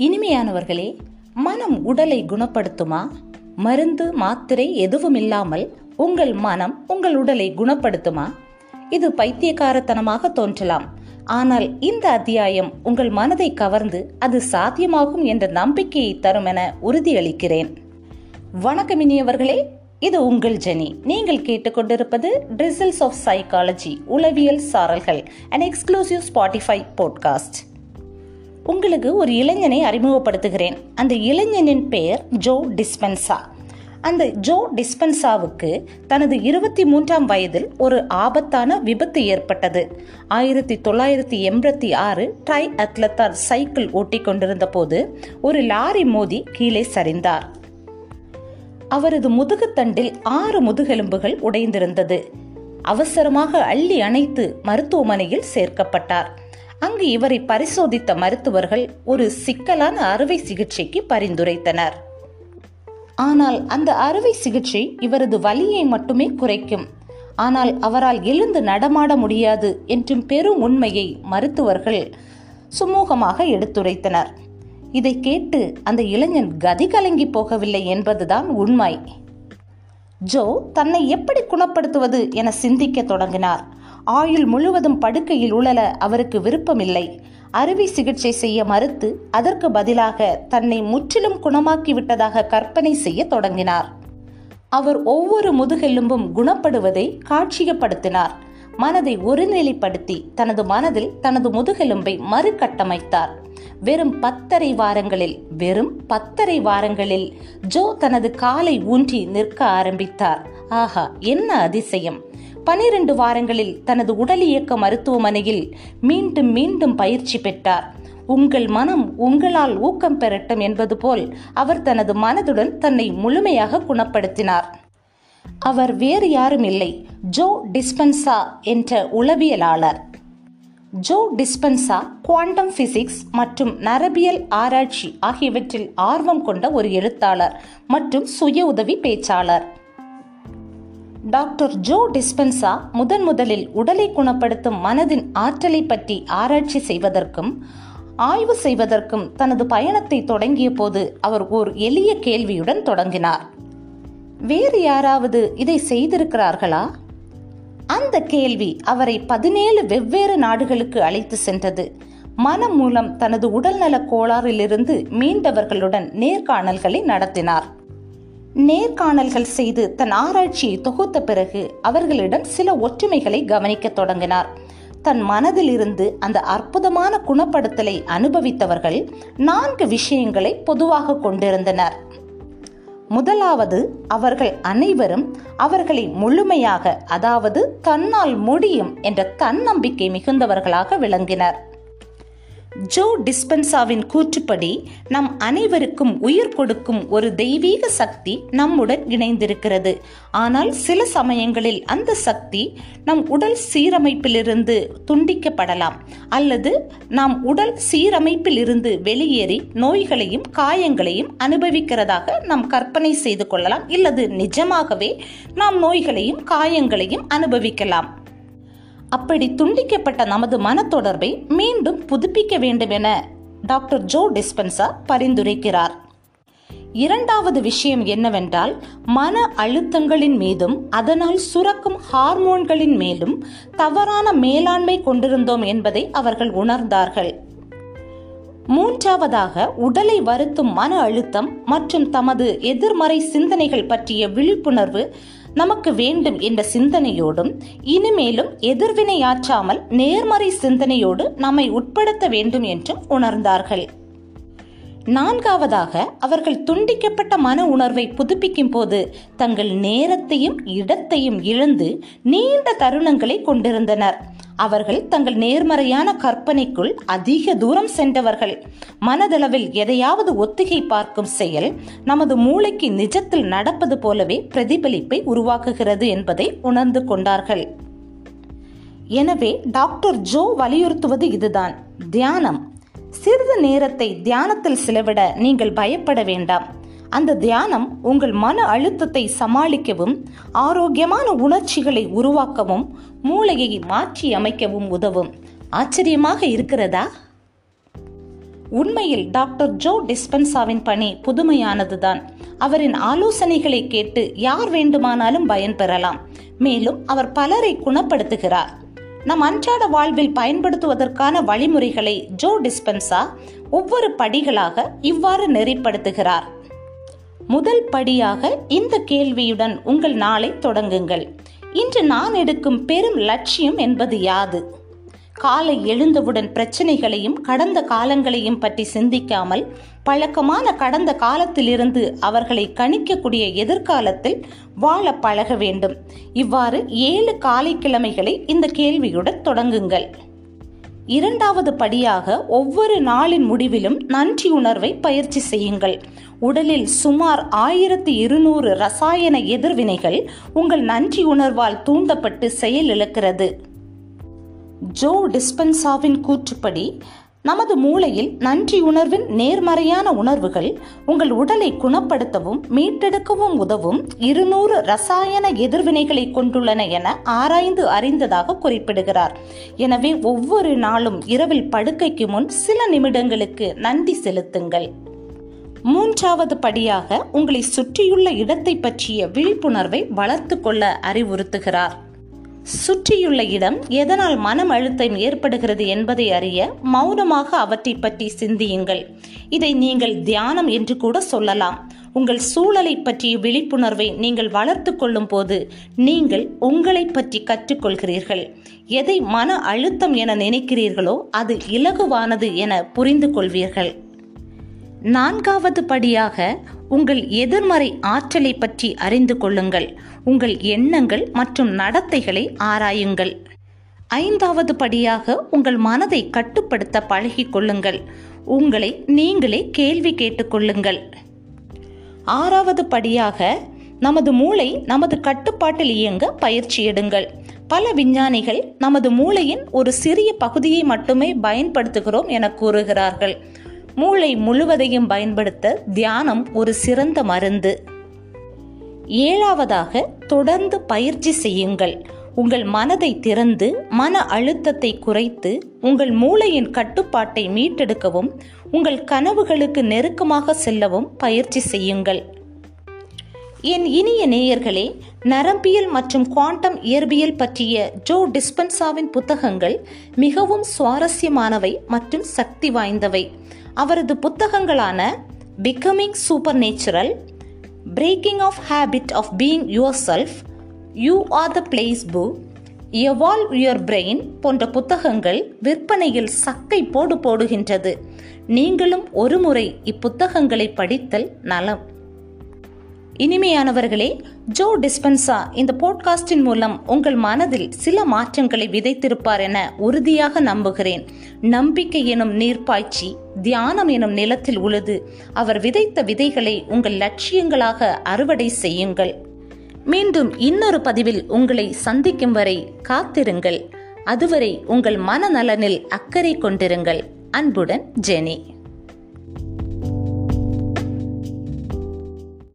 இனிமையானவர்களே மனம் உடலை குணப்படுத்துமா மருந்து மாத்திரை எதுவும் இல்லாமல் உங்கள் மனம் உங்கள் உடலை குணப்படுத்துமா இது பைத்தியக்காரத்தனமாக தோன்றலாம் ஆனால் இந்த அத்தியாயம் உங்கள் மனதை கவர்ந்து அது சாத்தியமாகும் என்ற நம்பிக்கையை தரும் என உறுதியளிக்கிறேன் வணக்கம் இனியவர்களே இது உங்கள் ஜெனி நீங்கள் கேட்டுக்கொண்டிருப்பது ட்ரிசல்ஸ் ஆஃப் சைக்காலஜி உளவியல் சாரல்கள் அண்ட் எக்ஸ்க்ளூசிவ் ஸ்பாட்டிஃபை போட்காஸ்ட் உங்களுக்கு ஒரு இளைஞனை அறிமுகப்படுத்துகிறேன் அந்த இளைஞனின் பெயர் ஜோ டிஸ்பென்சா அந்த ஜோ டிஸ்பென்சாவுக்கு தனது இருபத்தி மூன்றாம் வயதில் ஒரு ஆபத்தான விபத்து ஏற்பட்டது ஆயிரத்தி தொள்ளாயிரத்தி எண்பத்தி ஆறு ட்ரை அத்லத்தார் சைக்கிள் ஓட்டிக் கொண்டிருந்த போது ஒரு லாரி மோதி கீழே சரிந்தார் அவரது முதுகுத்தண்டில் ஆறு முதுகெலும்புகள் உடைந்திருந்தது அவசரமாக அள்ளி அணைத்து மருத்துவமனையில் சேர்க்கப்பட்டார் அங்கு இவரை பரிசோதித்த மருத்துவர்கள் ஒரு சிக்கலான அறுவை சிகிச்சைக்கு பரிந்துரைத்தனர் ஆனால் அந்த அறுவை சிகிச்சை இவரது வலியை மட்டுமே குறைக்கும் ஆனால் அவரால் எழுந்து நடமாட முடியாது என்றும் பெரும் உண்மையை மருத்துவர்கள் சுமூகமாக எடுத்துரைத்தனர் இதை கேட்டு அந்த இளைஞன் கதி கலங்கி போகவில்லை என்பதுதான் உண்மை ஜோ தன்னை எப்படி குணப்படுத்துவது என சிந்திக்க தொடங்கினார் ஆயுள் முழுவதும் படுக்கையில் உழல அவருக்கு விருப்பமில்லை அறுவை சிகிச்சை செய்ய மறுத்து அதற்கு பதிலாக தன்னை முற்றிலும் குணமாக்கி விட்டதாக கற்பனை செய்ய தொடங்கினார் அவர் ஒவ்வொரு முதுகெலும்பும் குணப்படுவதை காட்சியப்படுத்தினார் மனதை ஒருநிலைப்படுத்தி தனது மனதில் தனது முதுகெலும்பை மறுகட்டமைத்தார் வெறும் பத்தரை வாரங்களில் வெறும் பத்தரை வாரங்களில் ஜோ தனது காலை ஊன்றி நிற்க ஆரம்பித்தார் ஆஹா என்ன அதிசயம் பனிரெண்டு வாரங்களில் தனது உடல் இயக்க மருத்துவமனையில் மீண்டும் மீண்டும் பயிற்சி பெற்றார் உங்கள் மனம் உங்களால் ஊக்கம் பெறட்டும் என்பது போல் அவர் தனது மனதுடன் தன்னை முழுமையாக குணப்படுத்தினார் அவர் வேறு யாரும் இல்லை ஜோ டிஸ்பென்சா என்ற உளவியலாளர் ஜோ டிஸ்பென்சா குவாண்டம் பிசிக்ஸ் மற்றும் நரபியல் ஆராய்ச்சி ஆகியவற்றில் ஆர்வம் கொண்ட ஒரு எழுத்தாளர் மற்றும் சுய உதவி பேச்சாளர் டாக்டர் ஜோ டிஸ்பென்சா முதன் முதலில் உடலை குணப்படுத்தும் மனதின் ஆற்றலை பற்றி ஆராய்ச்சி செய்வதற்கும் ஆய்வு செய்வதற்கும் தனது பயணத்தை தொடங்கிய போது அவர் ஒரு எளிய கேள்வியுடன் தொடங்கினார் வேறு யாராவது இதை செய்திருக்கிறார்களா அந்த கேள்வி அவரை பதினேழு வெவ்வேறு நாடுகளுக்கு அழைத்து சென்றது மனம் மூலம் தனது உடல்நல கோளாறிலிருந்து மீண்டவர்களுடன் நேர்காணல்களை நடத்தினார் நேர்காணல்கள் செய்து தன் ஆராய்ச்சியை தொகுத்த பிறகு அவர்களிடம் சில ஒற்றுமைகளை கவனிக்க தொடங்கினார் தன் மனதில் இருந்து அந்த அற்புதமான குணப்படுத்தலை அனுபவித்தவர்கள் நான்கு விஷயங்களை பொதுவாக கொண்டிருந்தனர் முதலாவது அவர்கள் அனைவரும் அவர்களை முழுமையாக அதாவது தன்னால் முடியும் என்ற தன்னம்பிக்கை மிகுந்தவர்களாக விளங்கினர் ஜோ டிஸ்பென்சாவின் கூற்றுப்படி நம் அனைவருக்கும் உயிர் கொடுக்கும் ஒரு தெய்வீக சக்தி நம்முடன் இணைந்திருக்கிறது ஆனால் சில சமயங்களில் அந்த சக்தி நம் உடல் சீரமைப்பிலிருந்து துண்டிக்கப்படலாம் அல்லது நாம் உடல் சீரமைப்பில் இருந்து வெளியேறி நோய்களையும் காயங்களையும் அனுபவிக்கிறதாக நாம் கற்பனை செய்து கொள்ளலாம் இல்லது நிஜமாகவே நாம் நோய்களையும் காயங்களையும் அனுபவிக்கலாம் அப்படி துண்டிக்கப்பட்ட நமது மனத்தொடர்பை மீண்டும் புதுப்பிக்க வேண்டும் என டாக்டர் ஜோ டிஸ்பென்சா பரிந்துரைக்கிறார் இரண்டாவது விஷயம் என்னவென்றால் மன அழுத்தங்களின் மீதும் அதனால் சுரக்கும் ஹார்மோன்களின் மேலும் தவறான மேலாண்மை கொண்டிருந்தோம் என்பதை அவர்கள் உணர்ந்தார்கள் மூன்றாவதாக உடலை வருத்தும் மன அழுத்தம் மற்றும் தமது எதிர்மறை சிந்தனைகள் பற்றிய விழிப்புணர்வு நமக்கு வேண்டும் என்ற சிந்தனையோடும் இனிமேலும் எதிர்வினையாற்றாமல் நேர்மறை சிந்தனையோடு நம்மை உட்படுத்த வேண்டும் என்றும் உணர்ந்தார்கள் நான்காவதாக அவர்கள் துண்டிக்கப்பட்ட மன உணர்வை புதுப்பிக்கும் போது தங்கள் நேரத்தையும் இடத்தையும் இழந்து நீண்ட தருணங்களை கொண்டிருந்தனர் அவர்கள் தங்கள் நேர்மறையான கற்பனைக்குள் அதிக தூரம் சென்றவர்கள் மனதளவில் எதையாவது ஒத்திகை பார்க்கும் செயல் நமது மூளைக்கு நிஜத்தில் நடப்பது போலவே பிரதிபலிப்பை உருவாக்குகிறது என்பதை உணர்ந்து கொண்டார்கள் எனவே டாக்டர் ஜோ வலியுறுத்துவது இதுதான் தியானம் சிறிது நேரத்தை தியானத்தில் செலவிட நீங்கள் பயப்பட வேண்டாம் அந்த தியானம் உங்கள் மன அழுத்தத்தை சமாளிக்கவும் ஆரோக்கியமான உணர்ச்சிகளை உருவாக்கவும் மூளையை மாற்றி அமைக்கவும் உதவும் ஆச்சரியமாக இருக்கிறதா உண்மையில் டாக்டர் ஜோ டிஸ்பென்சாவின் பணி புதுமையானதுதான் அவரின் ஆலோசனைகளை கேட்டு யார் வேண்டுமானாலும் பயன்பெறலாம் மேலும் அவர் பலரை குணப்படுத்துகிறார் நம் அன்றாட வாழ்வில் பயன்படுத்துவதற்கான வழிமுறைகளை ஜோ டிஸ்பென்சா ஒவ்வொரு படிகளாக இவ்வாறு நெறிப்படுத்துகிறார் முதல் படியாக இந்த கேள்வியுடன் உங்கள் நாளை தொடங்குங்கள் இன்று நான் எடுக்கும் பெரும் லட்சியம் என்பது யாது காலை எழுந்தவுடன் பிரச்சனைகளையும் கடந்த காலங்களையும் பற்றி சிந்திக்காமல் பழக்கமான கடந்த காலத்திலிருந்து அவர்களை கணிக்கக்கூடிய எதிர்காலத்தில் வாழ பழக வேண்டும் இவ்வாறு ஏழு காலை கிழமைகளை இந்த கேள்வியுடன் தொடங்குங்கள் இரண்டாவது படியாக ஒவ்வொரு நாளின் முடிவிலும் நன்றி உணர்வை பயிற்சி செய்யுங்கள் உடலில் சுமார் ஆயிரத்தி இருநூறு ரசாயன எதிர்வினைகள் உங்கள் நன்றி உணர்வால் தூண்டப்பட்டு செயலிழக்கிறது ஜோ டிஸ்பென்சாவின் கூற்றுப்படி நமது மூளையில் நன்றி உணர்வின் நேர்மறையான உணர்வுகள் உங்கள் உடலை குணப்படுத்தவும் மீட்டெடுக்கவும் உதவும் இருநூறு ரசாயன எதிர்வினைகளை கொண்டுள்ளன என ஆராய்ந்து அறிந்ததாக குறிப்பிடுகிறார் எனவே ஒவ்வொரு நாளும் இரவில் படுக்கைக்கு முன் சில நிமிடங்களுக்கு நன்றி செலுத்துங்கள் மூன்றாவது படியாக உங்களை சுற்றியுள்ள இடத்தை பற்றிய விழிப்புணர்வை வளர்த்து கொள்ள அறிவுறுத்துகிறார் சுற்றியுள்ள இடம் எதனால் மனம் அழுத்தம் ஏற்படுகிறது என்பதை அறிய மௌனமாக அவற்றை பற்றி சிந்தியுங்கள் இதை நீங்கள் தியானம் என்று கூட சொல்லலாம் உங்கள் சூழலை பற்றிய விழிப்புணர்வை நீங்கள் வளர்த்து கொள்ளும் போது நீங்கள் உங்களை பற்றி கற்றுக்கொள்கிறீர்கள் எதை மன அழுத்தம் என நினைக்கிறீர்களோ அது இலகுவானது என புரிந்து கொள்வீர்கள் நான்காவது படியாக உங்கள் எதிர்மறை ஆற்றலை பற்றி அறிந்து கொள்ளுங்கள் உங்கள் எண்ணங்கள் மற்றும் நடத்தைகளை ஆராயுங்கள் ஐந்தாவது படியாக உங்கள் மனதை கட்டுப்படுத்த பழகிக் கொள்ளுங்கள் உங்களை நீங்களே கேள்வி கேட்டுக்கொள்ளுங்கள் ஆறாவது படியாக நமது மூளை நமது கட்டுப்பாட்டில் இயங்க பயிற்சி எடுங்கள் பல விஞ்ஞானிகள் நமது மூளையின் ஒரு சிறிய பகுதியை மட்டுமே பயன்படுத்துகிறோம் என கூறுகிறார்கள் மூளை முழுவதையும் பயன்படுத்த தியானம் ஒரு சிறந்த மருந்து ஏழாவதாக தொடர்ந்து பயிற்சி செய்யுங்கள் உங்கள் மனதை திறந்து மன அழுத்தத்தை குறைத்து உங்கள் மூளையின் கட்டுப்பாட்டை மீட்டெடுக்கவும் உங்கள் கனவுகளுக்கு நெருக்கமாக செல்லவும் பயிற்சி செய்யுங்கள் என் இனிய நேயர்களே நரம்பியல் மற்றும் குவாண்டம் இயற்பியல் பற்றிய ஜோ டிஸ்பென்சாவின் புத்தகங்கள் மிகவும் சுவாரஸ்யமானவை மற்றும் சக்தி வாய்ந்தவை அவரது புத்தகங்களான becoming supernatural breaking of habit of being yourself you are the placebo evolve your brain போன்ற புத்தகங்கள் விற்பனையில் சக்கை போடு போடுகின்றது நீங்களும் ஒருமுறை இப்புத்தகங்களை படித்தல் நலம் இனிமையானவர்களே ஜோ டிஸ்பென்சா இந்த போட்காஸ்டின் மூலம் உங்கள் மனதில் சில மாற்றங்களை விதைத்திருப்பார் என உறுதியாக நம்புகிறேன் நம்பிக்கை எனும் நீர்ப்பாய்ச்சி தியானம் எனும் நிலத்தில் உழுது அவர் விதைத்த விதைகளை உங்கள் லட்சியங்களாக அறுவடை செய்யுங்கள் மீண்டும் இன்னொரு பதிவில் உங்களை சந்திக்கும் வரை காத்திருங்கள் அதுவரை உங்கள் மனநலனில் அக்கறை கொண்டிருங்கள் அன்புடன் ஜெனி